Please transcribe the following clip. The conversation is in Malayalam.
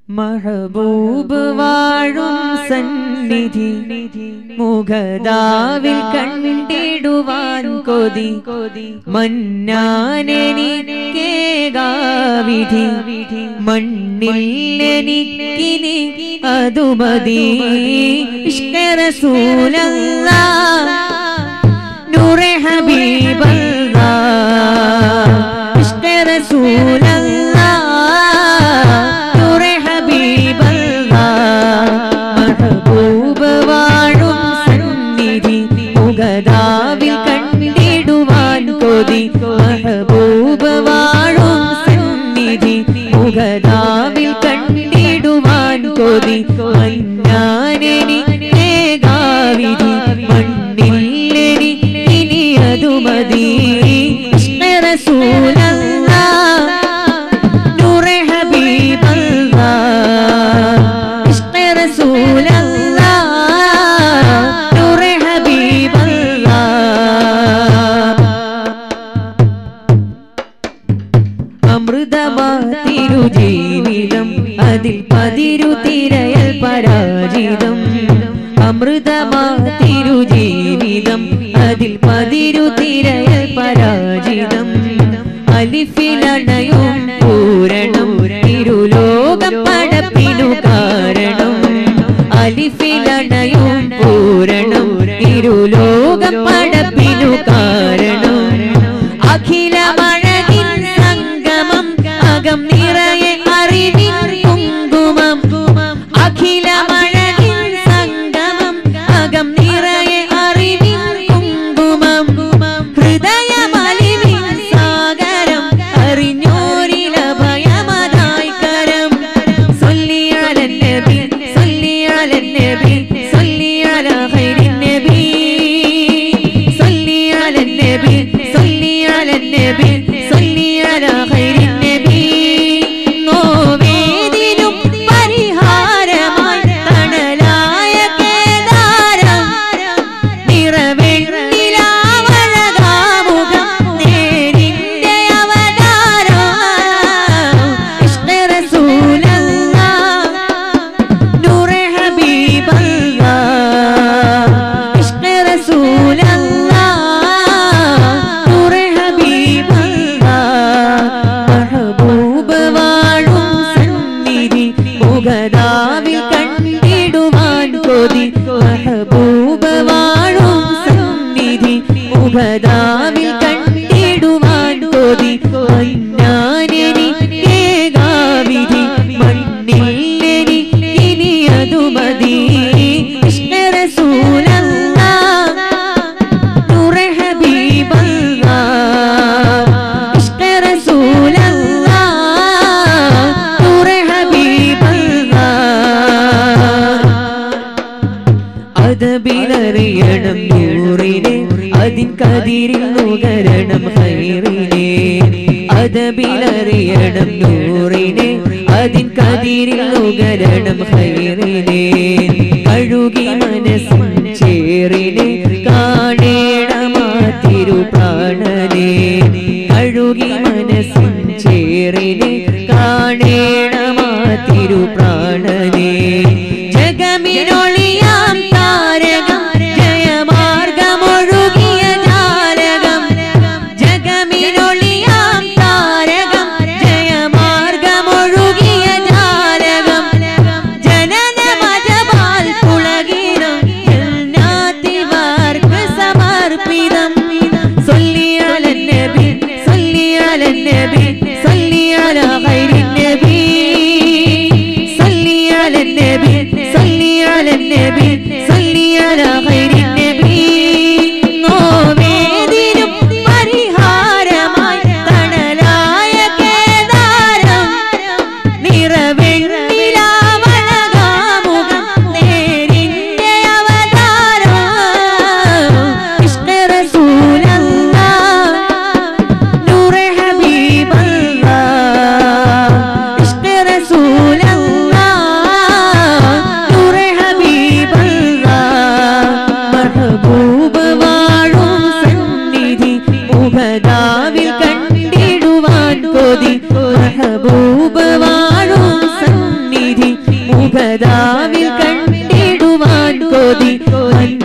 മഹബൂബ് വാഴും സന്നിധി മുഖദാവിൽ കണ്ടിടുവാൻ കൊതി മന്നാനെനിക്കേകാവിധി മണ്ണില്ലെനിക്കിനി അതുമതി ഇഷ്കരസൂലല്ല നൂറെ ഹബീബല്ല ഇഷ്കരസൂലല്ല നൂറെ ഹബീബല്ല മഹബൂബ് വാഴും സന്നിധി മുഖദാവിൽ കണ്ടിടുവാൻ കൊതി മഹബൂബ് വാഴും സന്നിധി മുഖദാവിൽ കണ്ടിടുവാൻ കൊതി മഞ്ഞാനെനിക്കേകാവിധി മണ്ണില്ലെനി ഇനി അതു മതി റസൂലല്ല നൂറെ ഹബീബല്ല ഇഷ്ക റസൂലല്ല നൂറെ ഹബീബല്ല അമൃതമാതിരു ജീവിതം അതിൽ പതിരു തിരയൽ പരാജിതം അമൃതമാതിരു ജീവിതം അതിൽ പതിരു തിരയൽ പരാജിതം അലിഫിലണയും പൂരണം ഇരുലോകം പടപ്പിനു കാരണം അലിഫിലണയും പൂരണം ഇരുലോകം പടപ്പിനു കാരണം അഖിലമഴകിൻ സംഗമം അകം നിറയെ അറിവിൻ കുങ്കുമം അഖിലമഴകിൻ സംഗമം അകം നിറയെ അറിവിൻ കുങ്കുമം ഹൃദയമലിവിൻ സാഗരം അറിഞ്ഞോരില ഭയമതായി കരം സൊല്ലിയാലൻ നബി സൊല്ലിയാലൻ നബി സൊല്ലിയാല ഖൈരിൻ നബി സൊല്ലിയാലൻ നബി സൊല്ലിയാലൻ നബി സൊല്ലിയാല ഖൈരിൻ നബി നോവേദിനും പരിഹാരമായി തണലായ കേദാരം നിറവെണ്ണിലാവഴകാമുഖം നേരിന്റെ അവതാരം ഇഷ്ക റസൂലല്ല നൂറെ ഹബീബല്ല ഇഷ്ക റസൂലല്ല നൂറെ ഹബീബല്ല മഹബൂബ് വാഴും സന്നിധി മുഖദാവിൽ കണ്ടിടുവാൻ കൊതി മഹബൂബ് വാഴും സന്നിധി മുഖദാവിൽ കണ്ടിടുവാൻ കൊതി മന്നാനെനിക്കേകാവിധി മണ്ണില്ലെനി ഇനി അതു മതി ഇഷ്ക റസൂലല്ല നൂറെ ഹബീബല്ല ഇഷ്ക റസൂലല്ല നൂറെ ഹബീബല്ല അതബിലറിയണം നൂറിനെ അതിൻ കതിരിൽ നുകരണം ഹൈറിനെ അതബിലറിയണം നൂറിനെ അതിൻ കതിരിൽ നുകരണം ഹൈറിനെ കഴുകി മനസ്സും ചേറിനെ കാണേണമാ തിരുപ്രാണനെ കഴുകി മനസ്സും ചേറിനെ കാണേണമാ തിരുപ്രാണനെ ജഗമിനൊളിയാം താരകം ജയമാർഗമൊഴുകിയ ജാലകം ജഗമിനൊളിയാം താരകം ജയമാർഗമൊഴുകിയ ജാലകം ജനന മജപാൽ പുളകിനം ജന്നാത്തിവാർക്ക് സമർപ്പിതം സൊല്ലിയാലൻ നബി സൊല്ലിയാലൻ നബി സൊല്ലിയാല ഖൈരിൻ നബി സൊല്ലിയാലൻ നബി സൊല്ലിയാലൻ നബി സൊല്ലിയാല ഖൈരിൻ നബി നോവേദിനും പരിഹാരമായി തണലായ കേദാരം നിറവെണ്ണിലാവഴകാമുഖം നേരിന്റെ അവതാരം ഇഷ്ക റസൂലല്ല നൂറെ ഹബീബല്ല ഇഷ്ക റസൂലല്ല നൂറെ ഹബീബല്ല മഹബൂബ് വാഴും സന്നിധി മുഖദാവിൽ കണ്ടിടുവാൻ കൊതി മഹബൂബ് വാഴും സന്നിധി കൊതി